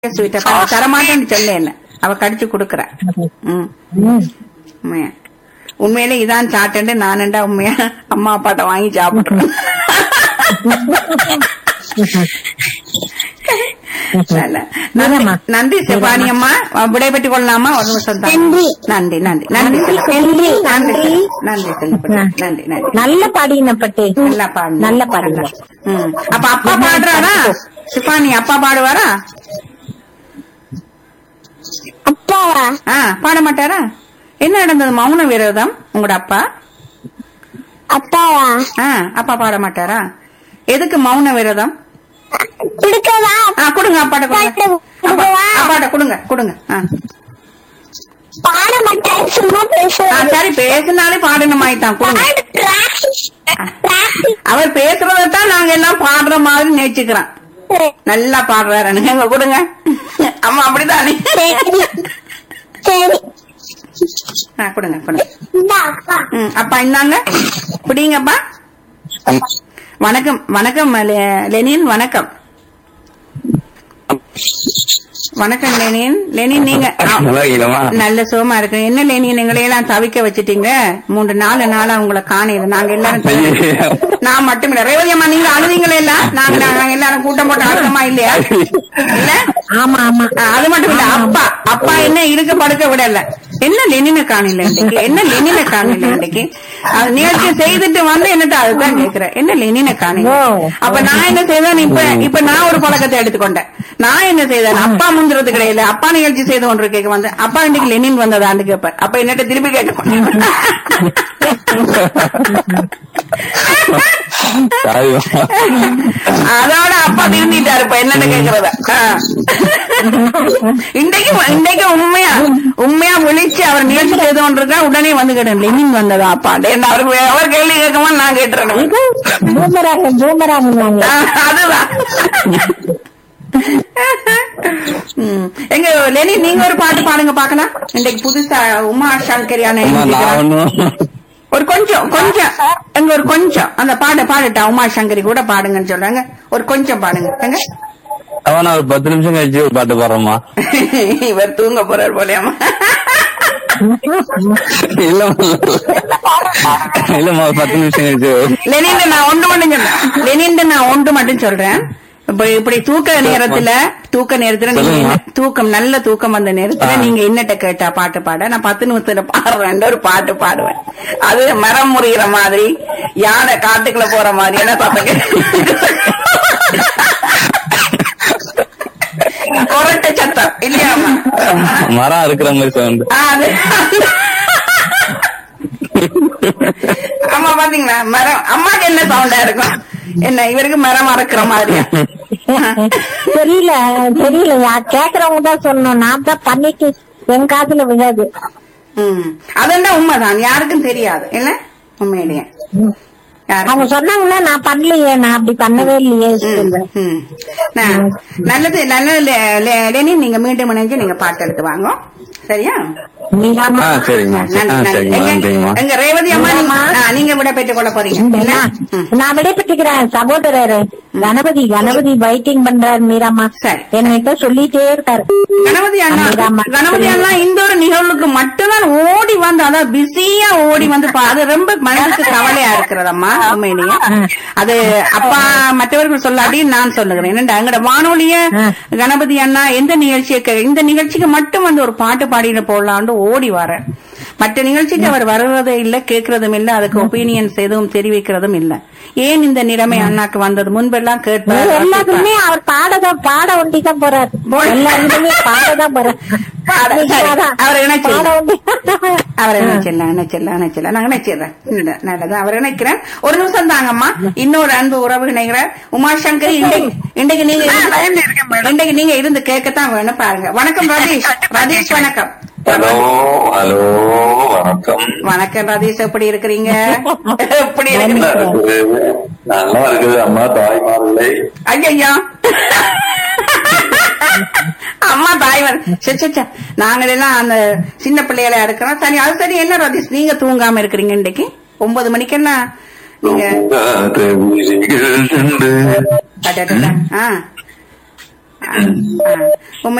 ஸ்வீட்டா தரமாட்டேன்னு சொல்ல என்ன அவ கடிச்சு குடுக்கறா ம் ம். உண்மையா உண்மையிலே இதான் சாட்டேன்னு நானண்டா உண்மையா அம்மா அப்பாட்ட வாங்கி சாப்பிடுறேன் நல்ல. நன்றி மீராம்மா. நன்றி செவ்வாணி அம்மா விடைபெற்றுக் கொள்ளலாமா ஒரு நிமிஷம் தான். நன்றி. நன்றி நன்றி நன்றி நன்றி நன்றி நன்றி நன்றி செல்லுப்பட்டி. நன்றி நன்றி நல்ல பாடின பட்டு நல்லா பாடுங்க நல்ல பாடுங்க ம். அப்ப அப்பா பாடுறாரா சிப்பானி அப்பா பாடுவாரா அப்பாவா ஆ பாட மாட்டாரா என்ன நடந்தது மௌன விரோதம் உங்களோட அப்பா அப்பாவா ஆ அப்பா பாட மாட்டாரா எதுக்கு மௌன விரோதம் பிடிக்கவா ஆ கொடுங்க அப்பாட்ட கொடுங்க பாட்டு அப்பா- கொடுக்கவா? அப்பாட்ட கொடுங்க கொடுங்க ஆ. பாட மாட்டேன் சும்மா ஆ, பேசுவேன் சரி பேசினாலே பாடணுமாயிட்டான் கொடுங்க பாடு practice. practice. அவர் பேசுறதான் நாங்க எல்லாம் பாடுற மாதிரி நேச்சுக்கிறோம் நல்லா பாடுறாரு எங்க கொடுங்க அம்மா அப்படிதானே சரி சரி ஆ, கொடுங்க கொடுங்க இந்த அப்பா ம், அப்பா இந்தாங்க பிடிங்கப்பா வணக்கம் வணக்கம் லெ- லெனின் வணக்கம் வணக்கம் லெனின் லெனின் நீங்க ஆ, நல்லா இருக்கீங்களா நல்ல சுகமா இருக்கு என்ன லெனின் எங்களை எல்லாம் தவிக்க வச்சிட்டீங்க மூன்று நாலு நாளா உங்களை காணையில நாங்க எல்லாரும் தவி- நான் மட்டும் இல்ல ரேவதி அம்மா நீங்க அழுதீங்களே எல்லாம் நாங்க நாங்க எல்லாரும் கூட்டம் போட்டு அழுதமா இல்லையா இல்ல ஆமா ஆமா ஆ, அது மட்டும் இல்ல அப்பா அப்பா என்ன இருக்க படுக்க விடல என்ன லெனின காணல இன்னைக்கு என்ன லெனின காணல இன்னைக்கு அது நிகழ்ச்சி செய்துட்டு வந்து என்னட்ட அதுதான் கேக்குறேன் என்ன லெனின காணல ஓ. அப்ப நான் என்ன செய்தேன் இப்ப இப்ப நான் ஒரு பழக்கத்தை எடுத்துக்கொண்டேன் நான் என்ன செய்தேன் அப்பா முந்துறது கிடையாது அப்பா நிகழ்ச்சி செய்து கொண்டு கேட்க வந்து அப்பா இன்னைக்கு லெனின் வந்ததான்னு கேட்பேன் அப்ப என்னட்ட திருப்பி கேட்க அதோட அப்பா திருந்திட்டாரு இப்ப என்னன்னு கேக்குறத ஆ. இன்றைக்கு இன்றைக்கு உண்மையா உண்மையா விழிச்சு அவர் நிகழ்ச்சி செய்து கொண்டிருக்கா உடனே வந்து கேட்டேன் லெனின் வந்ததா அப்பா என்ன அவருக்கு அவர் கேள்வி கேட்கமா நான் கேட்டுறேன் பூமராங்க பூமராங்க அதுதான் ம். எங்க லெனின் நீங்க ஒரு பாட்டு பாடுங்க பாக்கலாம் இன்றைக்கு புதுசா உமா சங்கரியான நான் ஒண்ணும் ஒரு கொஞ்சம் கொஞ்சம் எங்க ஒரு கொஞ்சம் அந்த பாட பாடட்டா உமா சங்கரி கூட பாடுங்கன்னு சொல்றாங்க ஒரு கொஞ்சம் பாடுங்க எங்க அவன் நான் ஒரு பத்து நிமிஷம் கழிச்சு ஒரு பாட்டு பாடுறோமா இவர் தூங்க போறார் போலயாமா இல்ல இல்லம்மா ஒரு பத்து நிமிஷம் கழிச்சு லெனின் நான் ஒன்று மட்டும் சொல்றேன் லெனின் நான் ஒன்று மட்டும் சொல்றேன் இப்ப இப்படி தூக்க நேரத்துல தூக்க நேரத்துல நீங்க சொல்லுங்கம்மா. என்ன- தூக்கம் நல்ல தூக்கம் வந்த நேரத்துல ஆ. நீங்க என்னட்ட கேட்டா பாட்டு பாட நான் பத்து நிமிஷத்துல பாடுறேன் ஒரு பாட்டு பாடுவேன் அது மரம் முறிகிற மாதிரி யானை காட்டுக்குள்ள போற மாதிரி என்ன சத்தம் கொரட்ட சத்தம் இல்லையாமா மரம் இருக்கிற மாதிரி சவுண்ட் ஆ, அது ஆமா பாத்தீங்களா மரம் அம்மாக்கு என்ன சவுண்டா இருக்கும் என்ன இவருக்கு மரம் மறக்கிற மாதிரியா தெரியல தெரியல யா- கேக்குறவங்க தான் சொல்லணும் நான் தான் பண்ணிட்டு என் காதுல விழாது ம் அதெல்லாம் உண்மைதான் யாருக்கும் தெரியாது இல்ல உண்மையிலேயே யாருக்கும் அவங்க சொன்னாங்கன்னா நான் பண்ணலையே நான் அப்படி பண்ணவே இல்லையே சொல்லுவேன் ம். நான் நல்லது நல்லது லெ- லெ- லெனின் நீங்க மீண்டும் இணைஞ்சு நீங்க பாட்டு எடுத்து வாங்க சரியா நீலாமா ஆ சரிங்கம்மா நன்றி ஆ நன்றி சரிங்கம்மா எங்க- நன்றிங்கம்மா எங்க ரேவதி அம்மா நீங்க- ஆ, நீங்க விட பெற்றுக் கொள்ள போறீங்க இல்ல? ம். நான் விடைபெற்றுக்கிறேன் சகோதரர் கணபதி கணபதி வெயிட்டிங் பண்றாரு மீராமா சரி. என்கிட்ட சொல்லிட்டே இருக்காரு கணபதி அண்ணா அமிதாம்மா. கணபதி அண்ணா இந்த ஒரு நிகழ்வுக்கு மட்டும்தான் ஓடி வந்து அதான் பிஸியா ஓடி வந்து பா- அது ரொம்ப மனசுக்கு கவலையா இருக்கிறதம்மா உண்மையிலேயே அது அப்பா மற்றவர்கள் சொல்லாட்டி நான் சொல்லுகிறேன் என்னடா எங்கட வானொலிய ஆ. கணபதி அண்ணா எந்த நிகழ்ச்சியை கே- இந்த நிகழ்ச்சிக்கு மட்டும் வந்து ஒரு பாட்டு பாடிட்டு போடலான்னு ஓடி வர மற்ற நிகழ்ச்சிக்கு அவர் வர்றதே இல்ல கேட்கறதும் இல்ல அதுக்கு ஒப்பீனியன்ஸ் எதுவும் தெரிவிக்கிறதும் இல்ல ஏன் இந்த நிலைமை அண்ணாக்கு வந்தது முன்பெல்லாம் கேட்பார் எல்லாத்துக்குமே அவர் பாடதான் பாட ஒண்டி தான் போறாரு எல்லாருமே பாடதான் போறாரு பாட, சரி. அவர் இணைச்சு. பாட ஒண்டி அவர் இணைச்சிடலாம் இணைச்சிடலாம் இணைச்சிடலாம் நான் இணைச்சிடுறேன் இந்த நல்லது அவர் இணைக்கிறேன் ஒரு நிமிஷம் தாங்கம்மா இன்னொரு அன்பு உறவு இணைகிறார் உமாசங்கர் இன்றைக்கு இன்றைக்கு நீங்க இருந்து- இன்றைக்கு நீங்க இருந்து கேட்கத்தான் வேணும் பாருங்க வணக்கம் ரதீஷ் ரதீஷ் வணக்கம் ஹலோ ஹலோ வணக்கம் வணக்கம் ரதீஷ் எப்படி இருக்கிறீங்க எப்படி நல்லா இருக்கிறீங்க இருக்குது நல்லா இருக்குது அம்மா தாய்மார்களே ஐயா அம்மா தாய்வர் சே, சே, சே. நாங்கள் எல்லாம் அந்த சின்ன பிள்ளைகளை எடுக்கிறோம் சரி அது சரி என்ன ரதீஷ் நீங்க தூங்காம இருக்கிறீங்க இன்னைக்கு ஒன்பது மணிக்கெல்லாம் நீங்க உங்காத விழிகள் கண்டு அடடடா. ஆ ஆ, ஆ. உண்மை